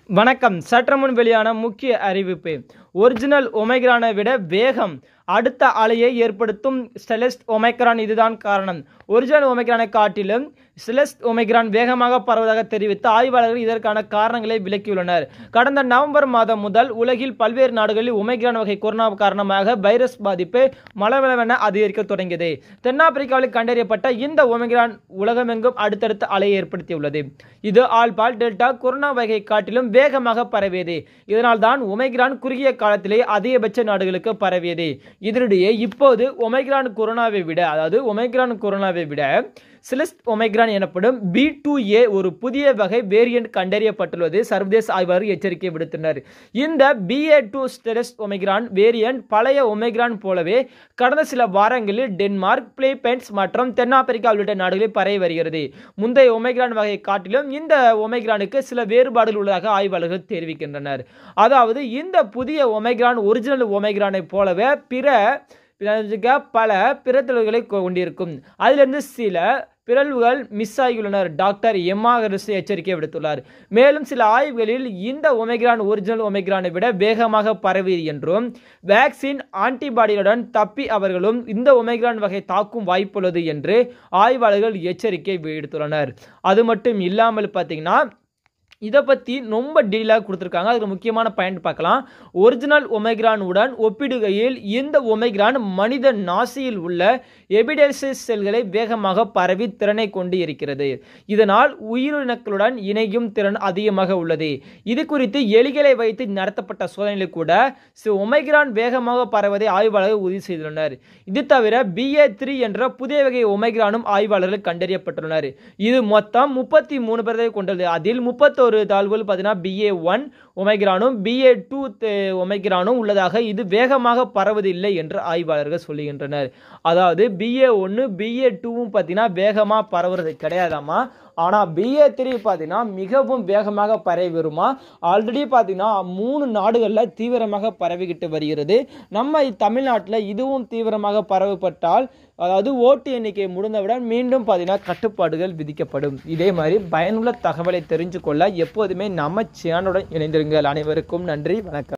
வணக்கம் சற்று முன் வெளியான முக்கிய அறிவிப்பு ஒரிஜினல் ஒமைக்ரானை விட வேகம் அடுத்த அலையை ஏற்படுத்தும் ஸ்டெலஸ்ட் ஒமைக்ரான் இதுதான் காரணம் ஒரிஜினல் ஒமைக்ரானை காட்டிலும் ஸ்டெலஸ்ட் ஒமைக்ரான் வேகமாக பரவுவதாக தெரிவித்து ஆய்வாளர்கள் இதற்கான காரணங்களை விளக்கியுள்ளனர் கடந்த நவம்பர் மாதம் முதல் உலகில் பல்வேறு நாடுகளில் ஒமைக்ரான் வகை கொரோனா காரணமாக வைரஸ் பாதிப்பு மளமளவென அதிகரிக்க தொடங்கியது தென்னாப்பிரிக்காவில் கண்டறியப்பட்ட இந்த ஒமைக்ரான் உலகமெங்கும் அடுத்தடுத்த அலையை ஏற்படுத்தியுள்ளது இது ஆல்பால் டெல்டா கொரோனா வகை காட்டிலும் வேகமாக பரவியது இதனால் தான் ஒமைக்ரான் குறுகிய காலத்திலே அதிகபட்ச நாடுகளுக்கு பரவியது இதனிடையே இப்போது ஒமைக்ரான் கொரோனாவை விட அதாவது ஒமைக்ரான் கொரோனாவை விட சிலஸ்ட் ஒமைக்ரான் எனப்படும் பி டூ ஏ ஒரு புதிய வகை வேரியன்ட் கண்டறியப்பட்டுள்ளது சர்வதேச ஆய்வாளர் எச்சரிக்கை விடுத்தனர் இந்த BA two stealth Omicron variant பழைய ஒமைக்ரான் போலவே கடந்த சில வாரங்களில் டென்மார்க் பிலிப்பைன்ஸ் மற்றும் தென்னாப்பிரிக்கா உள்ளிட்ட நாடுகளில் பரவி வருகிறது முந்தைய ஒமைக்ரான் வகையை காட்டிலும் இந்த ஒமைக்ரானுக்கு சில வேறுபாடுகள் உள்ளதாக ஆய்வாளர்கள் தெரிவிக்கின்றனர் அதாவது இந்த புதிய ஒமைக்ரான் ஒரிஜினல் ஒமைக்ரானை போலவே பிற பல பிறத்தல்களை கொண்டிருக்கும் அதிலிருந்து சில பிறழ்வுகள் மிஸ் ஆகியுள்ளனர் டாக்டர் எம்மாகரசு எச்சரிக்கை விடுத்துள்ளார் மேலும் சில ஆய்வுகளில் இந்த ஒமைக்ரான் ஒரிஜினல் ஒமைக்ரானை விட வேகமாக பரவியது என்றும் வேக்சின் ஆன்டிபாடிகளுடன் தப்பி அவர்களும் இந்த ஒமைக்ரான் வகை தாக்கும் வாய்ப்புள்ளது என்று ஆய்வாளர்கள் எச்சரிக்கை விடுத்துள்ளனர் அது மட்டும் இல்லாமல் பார்த்தீங்கன்னா இதை பற்றி ரொம்ப டீலாக கொடுத்துருக்காங்க அதுக்கு முக்கியமான பாயிண்ட் பார்க்கலாம் ஒரிஜினல் ஒமைக்ரானுடன் ஒப்பிடுகையில் இந்த ஒமைக்ரான் மனித நாசியில் உள்ள எபிடெல்சிஸ் செல்களை வேகமாக பரவி திறனை கொண்டு இருக்கிறது இதனால் உயிரினங்களுடன் இணையும் திறன் அதிகமாக உள்ளது இது குறித்து எலிகளை வைத்து நடத்தப்பட்ட சோதனையில் கூட ஒமைக்ரான் வேகமாக பரவதை ஆய்வாளர்கள் உறுதி செய்துள்ளனர் இது தவிர பிஏ த்ரீ என்ற புதிய வகை ஒமைக்ரானும் ஆய்வாளர்கள் கண்டறியப்பட்டுள்ளனர் இது மொத்தம் முப்பத்தி மூணு பேரை கொண்டது அதில் முப்பத்தோரு தாழ்வுகள் பார்த்தீங்கன்னா பிஏ ஒன் ஒமைக்ரானும் பிஏ டூ ஒமைக்ரானும் உள்ளதாக இது வேகமாக பரவதில்லை என்று ஆய்வாளர்கள் சொல்லுகின்றனர் அதாவது பிஏ ஒன்று பிஏ டூவும் பார்த்தீங்கன்னா வேகமாக பரவுறது கிடையாதாமா ஆனால் பிஏ த்ரீ பார்த்தீங்கன்னா மிகவும் வேகமாக பரவி வருமா ஆல்ரெடி பார்த்தீங்கன்னா மூணு நாடுகளில் தீவிரமாக பரவிக்கிட்டு வருகிறது நம்ம தமிழ்நாட்டில் இதுவும் தீவிரமாக பரவப்பட்டால் அதாவது ஓட்டு எண்ணிக்கை முடிந்தவுடன் மீண்டும் பார்த்தீங்கன்னா கட்டுப்பாடுகள் விதிக்கப்படும் இதே மாதிரி பயனுள்ள தகவலை தெரிஞ்சு கொள்ள எப்போதுமே நம்ம சேனலுடன் இணைந்திருங்கள் அனைவருக்கும் நன்றி வணக்கம்